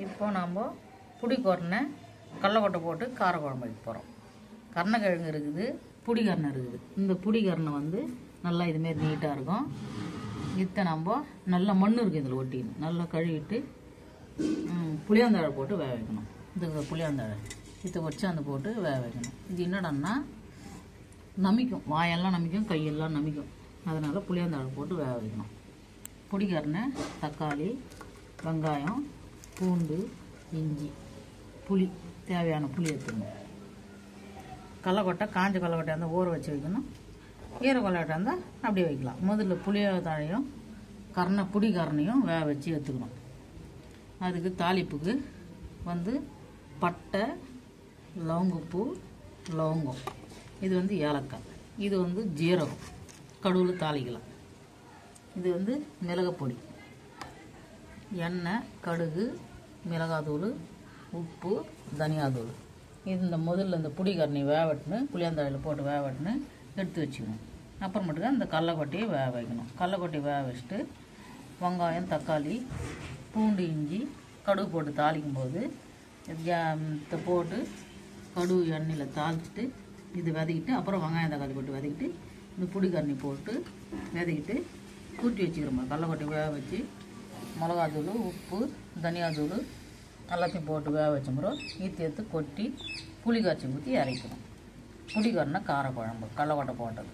இப்போ நாம் புடிக்கொரணை கடலக்கொட்டை போட்டு காரக்குழம்பு வைக்க போகிறோம் கருணக்கிழங்கு இருக்குது புடிக்கரணை இருக்குது இந்த புடிக்கரணை வந்து நல்லா இதுமாரி நீட்டாக இருக்கும் இத்தை நம்ம நல்ல மண் இருக்குது இதில் ஒட்டின்னு நல்லா கழுவிட்டு ம், புளியாந்தழை போட்டு வேக வைக்கணும் இது புளியாந்தழை இதை வச்சு அந்த போட்டு வேக வைக்கணும் இது என்னடான்னா நமிக்கும் வாயெல்லாம் நமிக்கும் கையெல்லாம் நமிக்கும் அதனால் புளியாந்தழை போட்டு வேக வைக்கணும் புடிக்கரணை தக்காளி வெங்காயம் பூண்டு இஞ்சி புளி தேவையான புளி எடுத்துக்கணும் கடலக்கொட்டை காஞ்ச கடலக்கொட்டை இருந்தால் ஊற வச்சு வைக்கணும் ஈர கடலக்கொட்டை இருந்தால் அப்படியே வைக்கலாம் முதல்ல புளியோதழையும் கரணை புடி கரணையும் வேக வச்சு எடுத்துக்கணும் அதுக்கு தாளிப்புக்கு வந்து பட்டை லவங்கப்பூ லவங்கம் இது வந்து ஏலக்காய் இது வந்து ஜீரகம் கடுவில் தாளிக்கலாம் இது வந்து மிளகுப்பொடி எண்ணெய் கடுகு மிளகாத்தூள் உப்பு தனியாத்தூள் இது இந்த முதல்ல இந்த புடிக்கரணி வேவட்டுன்னு புளியாந்தழையில் போட்டு வேவட்டுன்னு எடுத்து வச்சுக்கணும் அப்புறமேட்டுக்கு அந்த கடலக்கொட்டையை வேக வைக்கணும் கடலக்கொட்டையை வேக வச்சுட்டு வெங்காயம் தக்காளி பூண்டு இஞ்சி கடுகு போட்டு தாளிக்கும் போது இதை போட்டு கடுகு எண்ணெயில் தாளிச்சிட்டு இது வதக்கிட்டு அப்புறம் வெங்காயம் தக்காளி போட்டு வதக்கிட்டு இந்த புடிக்கரணி போட்டு வதக்கிட்டு கூட்டி வச்சுக்கிறோம் கடலக்கொட்டை வேக வச்சு மிளகாத்தூள் உப்பு தனியாத்தூள் எல்லாத்தையும் போட்டு வேக வச்சோம்றோம் ஈத்தி எடுத்து கொட்டி புளி காய்ச்சி ஊற்றி இறக்கணும் புளிக்கரணை காரக்குழம்பு கடலக்கொட்டை போட்டது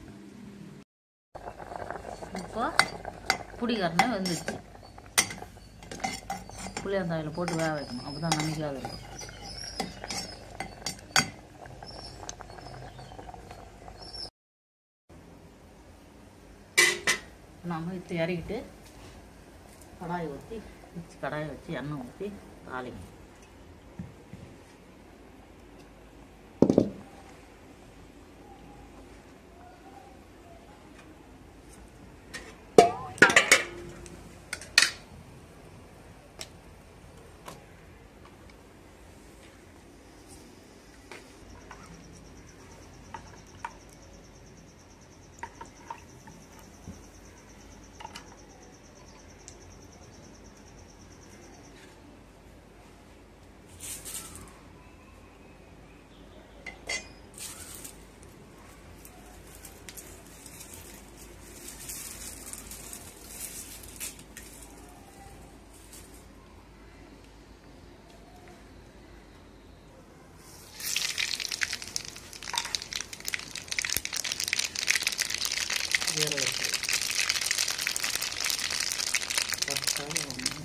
இப்போ புளிக்கரணை வந்துச்சு புளியாந்தாயில் போட்டு வேக வைக்கணும் அப்போ தான் நம்பிக்கையாக இருக்கும் நாம் இது இறக்கிட்டு கடாயை ஊற்றி வச்சு கடாயை வச்சு எண்ணெய் ஊற்றி தாளிங்க வேற வச்சு பட்டை லவங்கம்.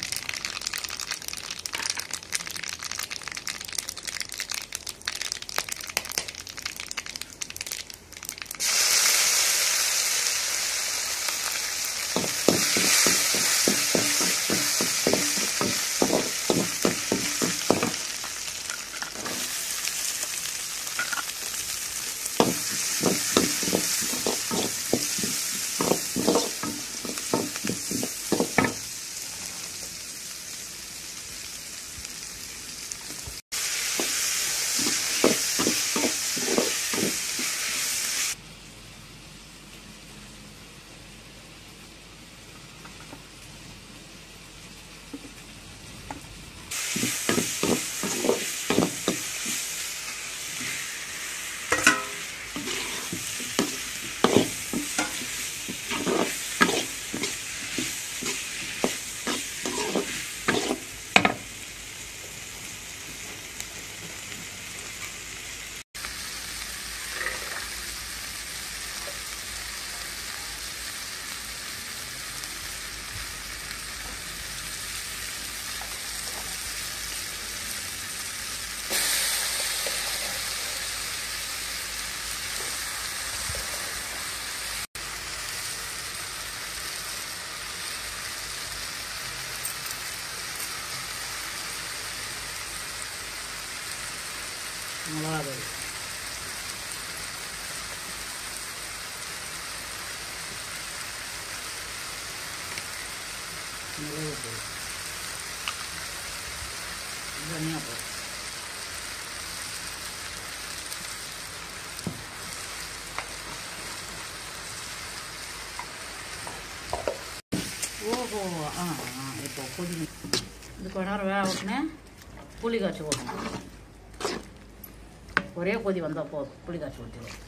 மிளகாத்தூள் மிளகுத்தூள் தனியாத்தூள் ஓஹோ ஆ ஆ இப்போ கொதி இது கொஞ்ச நேரம் வேக விட்டுனேன் புளி காய்ச்சி ஊற்றணும் ஒரே கொதி வந்தால் போதும் புளி காய்ச்சி ஊற்றிடுவோம்